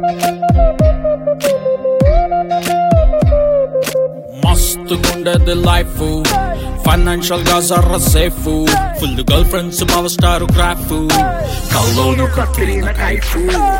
మస్తు గుండెది life financial గా జర్ర safe full girl friends power star క్రాఫ్ కల్లోను కత్తిరిన కైఫ్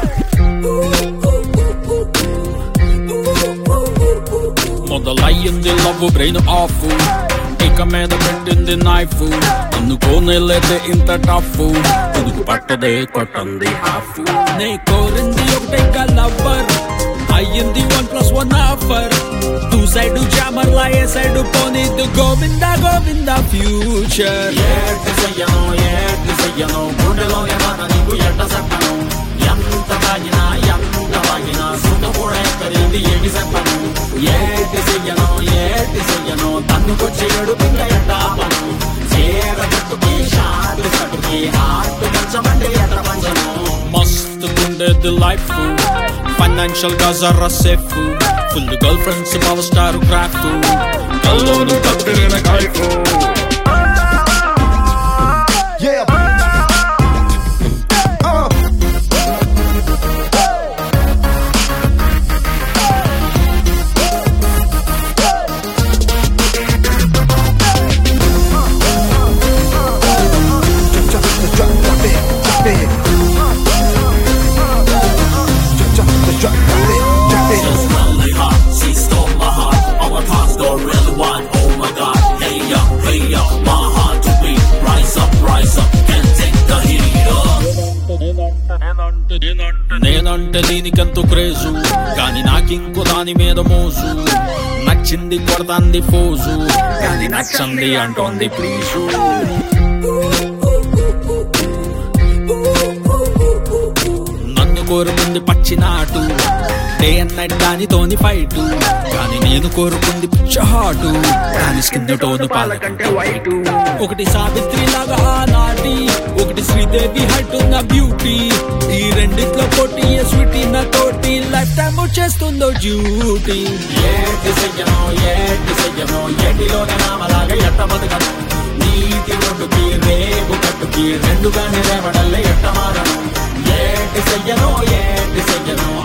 మొదలయ్యింది లవ్ బ్రెయిన్ ఆఫ్ ఇక మీద పెట్టింది నైఫ్ అందుకోనేలేదే ఇంత టఫ్ ఉదుకు పట్టదే కొట్టంది హాఫ్ నే కోరింది ఒకటే లవ్వర్ అయ్యింది one plus one offer two side jammer లా ఏ సైడ్ పోనీదు గోవింద గోవింద ఫ్యూచర్ ఏటి చెయ్యను ఏటి చెయ్యను గుండెలోని మాట నీకు ఎట్ట చెప్పను ఎంత తాగినా ఎంత వాగినా సుఖ కూడా ఎక్కడింది ఏటి చెప్పను ఏటి చెయ్యను ఏటి చెయ్యను తన్నుకొచ్చి ఏడుపింక ఎట్ట ఆపను చీర కట్టుకి షార్ట్ కట్టుకి హార్ట్ పంచమంటే ఎట్ట పంచను మస్తు గుండెది లైఫ్ ఫైనాన్షియల్ గా జర్ర safe full girl friends power star క్రాఫ్ కల్లోను కత్తిరిన కైఫ్ Yeah. Uh. Drop, drop, drop it, drop it. Drop, drop, drop, drop it, drop it. Just lonely heart, she stole my heart. All my thoughts go really wide. Oh my God, hey up, hey up, my heart to beat. Rise up, rise up, can't take the heat up. నేనంటే దీనికెంతో craze కానీ నాకింకో దాని మీద మోజు నచ్చింది కొడతాంది pose కానీ నచ్చంది అంటోంది please నన్ను కోరుకుంది పచ్చినాటు డే అండ్ నైట్ దానితోని ఫైట్ కానీ నేను కోరుకుంది పిచ్చహాటు దాని స్కిన్ టోను పాలకంటే వైట్ ఒకటి సావిత్రి లాగా ఆనాటి ఒకటి శ్రీదేవి హైట్ ఉన్న బ్యూటీ ఈ రెండిట్లో పోటీ స్వీటీ నా తోటి లైఫ్ టైం చేస్తుందో డ్యూటీ ఏటి చెయ్యను ఏటి చెయ్యను ఏటిలోనే నామలాగా ఎట్ట బతకను నీటి ఒడ్డుకి రేగు కట్టుకి రెండుగానే రేవడల్లే ఎట్ట మారను ఏటి చెయ్యను ఏటి చెయ్యను